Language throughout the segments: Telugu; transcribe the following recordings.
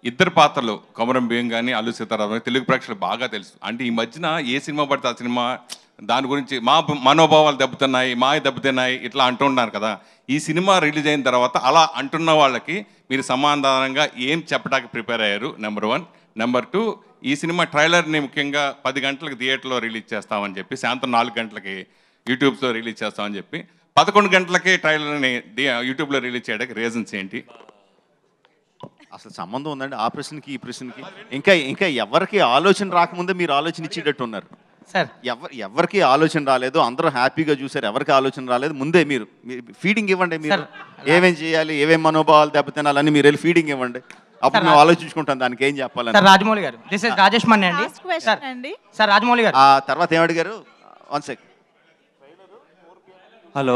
ఇద్దరు పాత్రలు కొమరం భీం కానీ అల్లు సీతారామన్ తెలుగు ప్రేక్షకులు బాగా తెలుసు అంటే ఈ మధ్యన ఏ సినిమా పడితే ఆ సినిమా దాని గురించి మా మనోభావాలు దెబ్బతున్నాయి మా దెబ్బతిన్నాయి ఇట్లా అంటున్నారు కదా ఈ సినిమా రిలీజ్ అయిన తర్వాత అలా అంటున్న వాళ్ళకి మీరు సమాధానంగా ఏం చెప్పడానికి ప్రిపేర్ అయ్యారు నెంబర్ వన్ నెంబర్ టూ ఈ సినిమా ట్రైలర్ని ముఖ్యంగా పది గంటలకు థియేటర్లో రిలీజ్ చేస్తామని చెప్పి సాయంత్రం నాలుగు గంటలకి యూట్యూబ్లో రిలీజ్ చేస్తామని చెప్పి పదకొండు గంటలకే ట్రైలర్ని ది- యూట్యూబ్లో రిలీజ్ చేయడానికి రీజన్స్ ఏంటి అసలు సంబంధం ఉందండి ఆ ప్రశ్నకి ఈ ప్రశ్నకి ఇంకా ఇంకా ఎవరికి ఆలోచన రాకముందే మీరు ఆలోచన ఇచ్చేటట్టు ఉన్నారు సార్ ఎవరు ఎవరికి ఆలోచన రాలేదు అందరూ హ్యాపీగా చూసారు ఎవరికి ఆలోచన రాలేదు ముందే మీరు ఫీడింగ్ ఇవ్వండి మీరు సార్, ఏమేం చేయాలి ఏమేం మనోభావాలు దెబ్బతినాలని మీరు వెళ్ళి ఫీడింగ్ ఇవ్వండి అప్పుడు సార్, మేము ఆలోచించుకుంటాం దానికి ఏం చెప్పాలని సార్ రాజమౌళి గారు దిస్ ఇస్ రాజేష్ మన్నే అండి Last question సార్ అండి. సార్ రాజమౌళి గారు ఆ తర్వాత ఏమడిగారు వన్ సెకండ్ హలో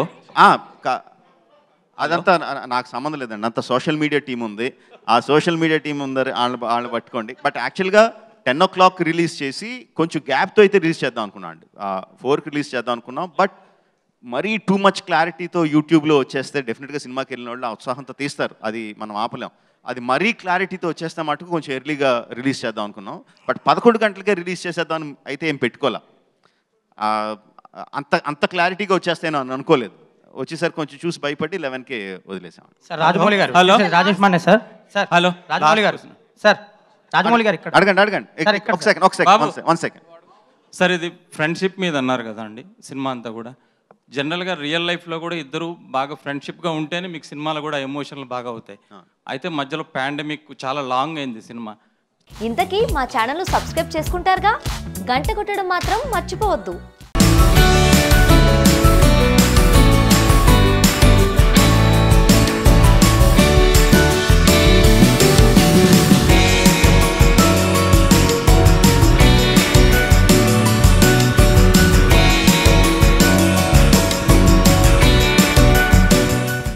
అదంతా నా- నాకు సంబంధం లేదండి అంత సోషల్ మీడియా టీం ఉంది ఆ సోషల్ మీడియా టీం ఉందని వాళ్ళని వాళ్ళని పట్టుకోండి బట్ యాక్చువల్గా టెన్ ఓ క్లాక్ రిలీజ్ చేసి కొంచెం గ్యాప్తో అయితే రిలీజ్ చేద్దాం అనుకున్నాం అండి ఫోర్కి రిలీజ్ చేద్దాం అనుకున్నాం బట్ మరీ టూ మచ్ క్లారిటీతో యూట్యూబ్లో వచ్చేస్తే డెఫినెట్గా సినిమాకి వెళ్ళిన వాళ్ళు ఆ ఉత్సాహంతో తీస్తారు అది మనం ఆపలేం అది మరీ క్లారిటీతో వచ్చేస్తే మటుకు కొంచెం ఎర్లీగా రిలీజ్ చేద్దాం అనుకున్నాం బట్ పదకొండు గంటలకే రిలీజ్ చేసేద్దాం అని అయితే ఏం పెట్టుకోలే ఆ, అంత అంత క్లారిటీగా వచ్చేస్తాయని అని అనుకోలేదు వచ్చేసరికి కొంచెం చూసి భయపడి లెవెన్కి వదిలేసాం sir Rajamouli garu hello. This is Rajesh Manne sir sir hello. Rajamouli garu sir Rajamouli గారు ఇక్కడ అడగండి అడగండి సార్, ఇక్కడ ఒక సెకండ్ ఒక సెకండ్ బాబు. వన్ సెకండ్ సార్ ఇది ఫ్రెండ్షిప్ మీద అన్నారు కదా అండి సినిమా అంతా కూడా జనరల్గా రియల్ లైఫ్లో కూడా ఇద్దరు బాగా ఫ్రెండ్షిప్గా ఉంటేనే మీకు సినిమాలు కూడా ఎమోషనల్ బాగా అవుతాయి అయితే మధ్యలో పాండమిక్ చాలా లాంగ్ అయింది సినిమా ఇంతకీ మా ఛానల్ను సబ్స్క్రైబ్ చేసుకుంటారుగా గంట కొట్టడం మాత్రం మర్చిపోవద్దు